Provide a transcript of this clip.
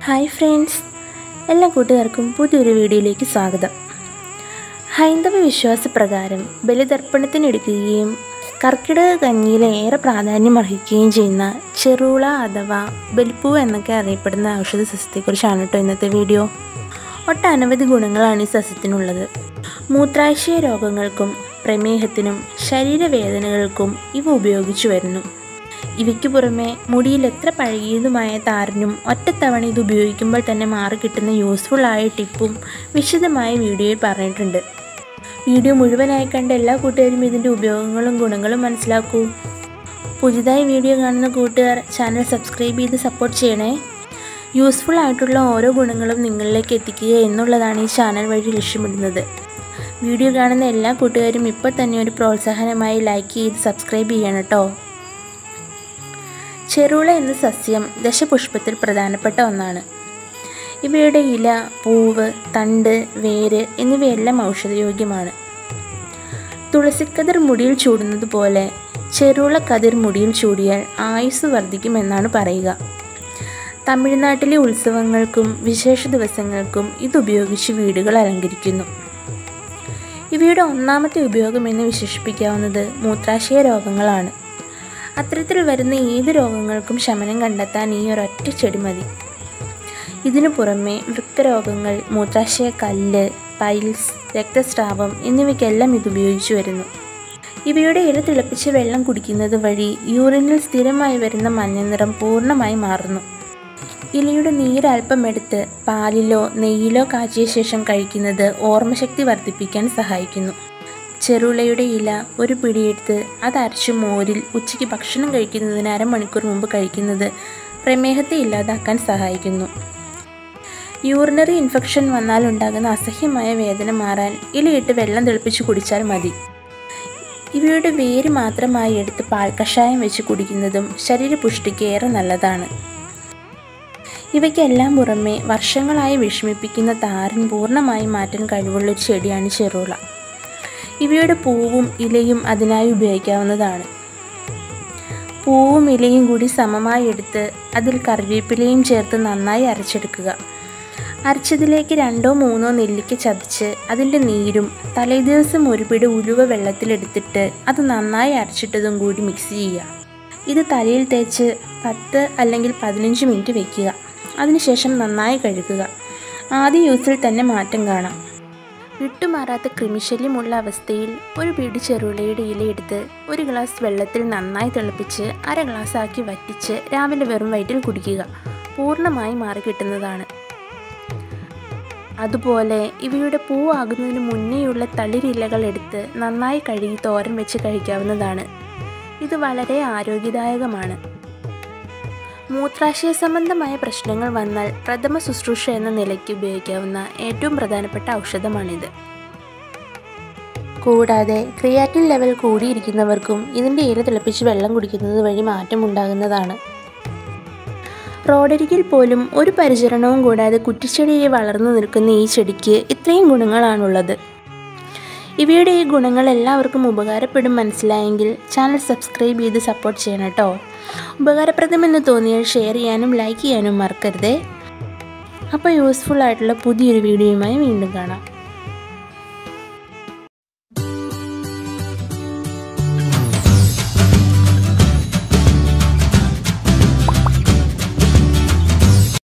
hi friends എല്ലാ കൂട്ടുകാർക്കും പുതിയൊരു വീഡിയോയിലേക്ക് സ്വാഗതം ഹൈന്ദവ വിശ്വാസപ്രകാരം ബലിതർപ്പണത്തിനെടുക്കുകയും കർക്കിടക കഞ്ഞിയിൽ ഏറെ പ്രാധാന്യം അർഹിക്കുകയും ചെയ്യുന്ന ചെറുള അഥവാ ബലിപ്പൂവ് എന്നൊക്കെ അറിയപ്പെടുന്ന ഔഷധ സസ്യത്തെക്കുറിച്ചാണ് കേട്ടോ ഇന്നത്തെ വീഡിയോ ഒട്ടനവധി ഗുണങ്ങളാണ് ഈ സസ്യത്തിനുള്ളത് മൂത്രാശയ രോഗങ്ങൾക്കും പ്രമേഹത്തിനും ശരീരവേദനകൾക്കും ഇവ ഉപയോഗിച്ചു വരുന്നു ഇവയ്ക്ക് പുറമെ മുടിയിൽ എത്ര പഴകിയതുമായ താരനും ഒറ്റത്തവണ ഇത് ഉപയോഗിക്കുമ്പോൾ തന്നെ മാറിക്കിട്ടുന്ന യൂസ്ഫുൾ ആയ ടിപ്പും വിശദമായ വീഡിയോയിൽ പറഞ്ഞിട്ടുണ്ട് വീഡിയോ മുഴുവനായി കണ്ട എല്ലാ കൂട്ടുകാരും ഇതിൻ്റെ ഉപയോഗങ്ങളും ഗുണങ്ങളും മനസ്സിലാക്കൂ പുതിയതായി വീഡിയോ കാണുന്ന കൂട്ടുകാർ ചാനൽ സബ്സ്ക്രൈബ് ചെയ്ത് സപ്പോർട്ട് ചെയ്യണേ യൂസ്ഫുൾ ആയിട്ടുള്ള ഓരോ ഗുണങ്ങളും നിങ്ങളിലേക്ക് എത്തിക്കുക എന്നുള്ളതാണ് ഈ ചാനൽ വഴി ലക്ഷ്യമിടുന്നത് വീഡിയോ കാണുന്ന എല്ലാ കൂട്ടുകാരും ഇപ്പോൾ തന്നെ ഒരു പ്രോത്സാഹനമായി ലൈക്ക് ചെയ്ത് സബ്സ്ക്രൈബ് ചെയ്യണം കേട്ടോ ചെറുള എന്ന സസ്യം ദശപുഷ്പത്തിൽ പ്രധാനപ്പെട്ട ഒന്നാണ് ഇവയുടെ ഇല പൂവ് തണ്ട് വേര് എന്നിവയെല്ലാം ഔഷധയോഗ്യമാണ് തുളസിക്കതിർ മുടിയിൽ ചൂടുന്നത് പോലെ ചെറുള കതിർ മുടിയിൽ ചൂടിയാൽ ആയുസ് വർദ്ധിക്കുമെന്നാണ് പറയുക തമിഴ്നാട്ടിലെ ഉത്സവങ്ങൾക്കും വിശേഷ ദിവസങ്ങൾക്കും ഇതുപയോഗിച്ച് വീടുകൾ അലങ്കരിക്കുന്നു ഇവയുടെ ഒന്നാമത്തെ ഉപയോഗം എന്ന് വിശേഷിപ്പിക്കാവുന്നത് മൂത്രാശയ രോഗങ്ങളാണ് അത്തരത്തിൽ വരുന്ന ഏത് രോഗങ്ങൾക്കും ശമനം കണ്ടെത്താൻ ഈ ഒരൊറ്റ ചെടി മതി ഇതിനു പുറമെ വൃക്കരോഗങ്ങൾ മൂത്രാശയ കല്ല് പൈൽസ് രക്തസ്രാവം എന്നിവയ്ക്കെല്ലാം ഇത് ഉപയോഗിച്ചു വരുന്നു ഇവയുടെ ഇല തിളപ്പിച്ച് വെള്ളം കുടിക്കുന്നത് വഴി യൂറിനിൽ സ്ഥിരമായി വരുന്ന മഞ്ഞനിറം പൂർണ്ണമായി മാറുന്നു ഇലയുടെ നീര് അല്പം എടുത്ത് പാലിലോ നെയ്യിലോ കാച്ചിയ ശേഷം കഴിക്കുന്നത് ഓർമ്മശക്തി വർദ്ധിപ്പിക്കാൻ സഹായിക്കുന്നു ചെറുളയുടെ ഇല ഒരു പിടിയെടുത്ത് അത് അരച്ചു മോരിൽ ഉച്ചയ്ക്ക് ഭക്ഷണം കഴിക്കുന്നതിന് അരമണിക്കൂർ മുമ്പ് കഴിക്കുന്നത് പ്രമേഹത്തെ ഇല്ലാതാക്കാൻ സഹായിക്കുന്നു യൂറിനറി ഇൻഫെക്ഷൻ വന്നാൽ ഉണ്ടാകുന്ന അസഹ്യമായ വേദന മാറാൻ ഇലയിട്ട് വെള്ളം തിളപ്പിച്ച് കുടിച്ചാൽ മതി ഇവയുടെ വേര് മാത്രമായി എടുത്ത് പാൽക്കഷായം വെച്ച് കുടിക്കുന്നതും ശരീരപുഷ്ടിക്ക് ഏറെ നല്ലതാണ് ഇവയ്ക്കെല്ലാം പുറമെ വർഷങ്ങളായി വിഷമിപ്പിക്കുന്ന താരൻ പൂർണ്ണമായി മാറ്റാൻ കഴിവുള്ള ഒരു ചെടിയാണ് ചെറുള ഇവയുടെ പൂവും ഇലയും അതിനായി ഉപയോഗിക്കാവുന്നതാണ് പൂവും ഇലയും കൂടി സമമായി എടുത്ത് അതിൽ കറിവേപ്പിലയും ചേർത്ത് നന്നായി അരച്ചെടുക്കുക അരച്ചതിലേക്ക് രണ്ടോ മൂന്നോ നെല്ലിക്ക ചതച്ച് അതിൻ്റെ നീരും തലേദിവസം ഒരു പിടി ഉലുവ വെള്ളത്തിലെടുത്തിട്ട് അത് നന്നായി അരച്ചിട്ടതും കൂടി മിക്സ് ചെയ്യുക ഇത് തലയിൽ തേച്ച് പത്ത് അല്ലെങ്കിൽ പതിനഞ്ച് മിനിറ്റ് വയ്ക്കുക അതിനുശേഷം നന്നായി കഴുകുക ആദ്യ യൂസിൽ തന്നെ മാറ്റം കാണാം വിട്ടുമാറാത്ത കൃമിശല്യമുള്ള അവസ്ഥയിൽ ഒരു പിടി ചെറുളയുടെ ഇലയെടുത്ത് ഒരു ഗ്ലാസ് വെള്ളത്തിൽ നന്നായി തിളപ്പിച്ച് അര ഗ്ലാസ് ആക്കി വറ്റിച്ച് രാവിലെ വെറും വയറ്റിൽ കുടിക്കുക പൂർണ്ണമായി മാറിക്കിട്ടുന്നതാണ് അതുപോലെ ഇവയുടെ പൂവാകുന്നതിന് മുന്നേയുള്ള തളിരിലകൾ എടുത്ത് നന്നായി കഴുകി തോരൻ വെച്ച് കഴിക്കാവുന്നതാണ് ഇത് വളരെ ആരോഗ്യദായകമാണ് മൂത്രാശയ സംബന്ധമായ പ്രശ്നങ്ങൾ വന്നാൽ പ്രഥമ ശുശ്രൂഷ എന്ന നിലയ്ക്ക് ഉപയോഗിക്കാവുന്ന ഏറ്റവും പ്രധാനപ്പെട്ട ഔഷധമാണിത് കൂടാതെ ക്രിയാറ്റിൻ ലെവൽ കൂടിയിരിക്കുന്നവർക്കും ഇതിൻ്റെ ഇല തിളപ്പിച്ച് വെള്ളം കുടിക്കുന്നത് വഴി മാറ്റമുണ്ടാകുന്നതാണ് റോഡരികിൽ പോലും ഒരു പരിചരണവും കൂടാതെ കുറ്റിച്ചെടിയെ വളർന്നു നിൽക്കുന്ന ഈ ചെടിക്ക് ഇത്രയും ഗുണങ്ങളാണുള്ളത് ഇവയുടെ ഈ ഗുണങ്ങൾ എല്ലാവർക്കും ഉപകാരപ്പെടും മനസ്സിലായെങ്കിൽ ചാനൽ സബ്സ്ക്രൈബ് ചെയ്ത് സപ്പോർട്ട് ചെയ്യണം കേട്ടോ ഉപകാരപ്രദമെന്ന് തോന്നിയാൽ ഷെയർ ചെയ്യാനും ലൈക്ക് ചെയ്യാനും മറക്കരുതേ അപ്പോൾ യൂസ്ഫുൾ ആയിട്ടുള്ള പുതിയൊരു വീഡിയോയുമായി വീണ്ടും കാണാം